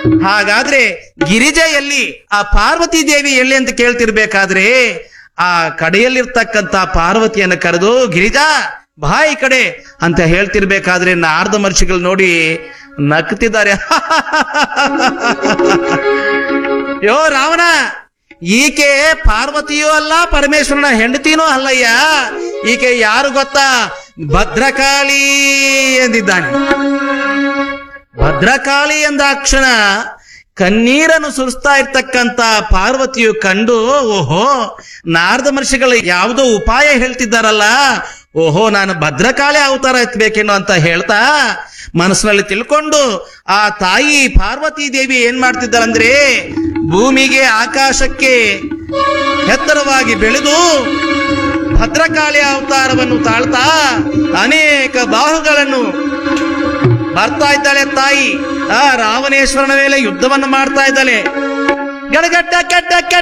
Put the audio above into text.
ಹಾಗಾದ್ರೆ ಗಿರಿಜೆ ಎಲ್ಲಿ ಆ ಪಾರ್ವತಿ ದೇವಿ ಎಲ್ಲಿ ಅಂತ ಕೇಳ್ತಿರ್ಬೇಕಾದ್ರೆ ಆ ಕಡೆಯಲ್ಲಿರ್ತಕ್ಕಂತ ಪಾರ್ವತಿಯನ್ನು ಕರೆದು ಗಿರಿಜಾ ಬಾ ಈ ಕಡೆ ಅಂತ ಹೇಳ್ತಿರ್ಬೇಕಾದ್ರೆ ನಾರದ ಮರ್ಷಿಗಳು ನೋಡಿ ನಗ್ತಿದ್ದಾರೆ ಯೋ ರಾವಣ ಈಕೆ ಪಾರ್ವತಿಯೂ ಅಲ್ಲ ಪರಮೇಶ್ವರನ ಹೆಂಡತಿನೂ ಅಲ್ಲಯ್ಯ ಈಕೆ ಯಾರು ಗೊತ್ತಾ ಭದ್ರಕಾಳಿ ಎಂದಿದ್ದಾನೆ ಭದ್ರಕಾಳಿ ಎಂದಾಕ್ಷಣ ಕಣ್ಣೀರನ್ನು ಸುರಿಸ್ತಾ ಇರ್ತಕ್ಕಂತ ಪಾರ್ವತಿಯು ಕಂಡು ಓಹೋ ನಾರದ ಮಹರ್ಷಿಗಳು ಯಾವುದೋ ಉಪಾಯ ಹೇಳ್ತಿದ್ದಾರಲ್ಲ ಓಹೋ ನಾನು ಭದ್ರಕಾಳಿ ಅವತಾರ ಎತ್ತಬೇಕೇನೋ ಅಂತ ಹೇಳ್ತಾ ಮನಸ್ಸಿನಲ್ಲಿ ತಿಳ್ಕೊಂಡು ಆ ತಾಯಿ ಪಾರ್ವತಿ ದೇವಿ ಏನ್ ಮಾಡ್ತಿದ್ದಾರಂದ್ರೆ ಭೂಮಿಗೆ ಆಕಾಶಕ್ಕೆ ಎತ್ತರವಾಗಿ ಬೆಳೆದು ಭದ್ರಕಾಳಿ ಅವತಾರವನ್ನು ತಾಳ್ತಾ ಅನೇಕ ಬಾಹುಗಳನ್ನು ಬರ್ತಾ ಇದ್ದಾಳೆ ತಾಯಿ ಆ ರಾವಣೇಶ್ವರನ ಮೇಲೆ ಯುದ್ಧವನ್ನು ಮಾಡ್ತಾ ಇದ್ದಾಳೆ ಗಡಗಟ್ಟ ಕೆಟ್ಟ ಕೆಟ್ಟ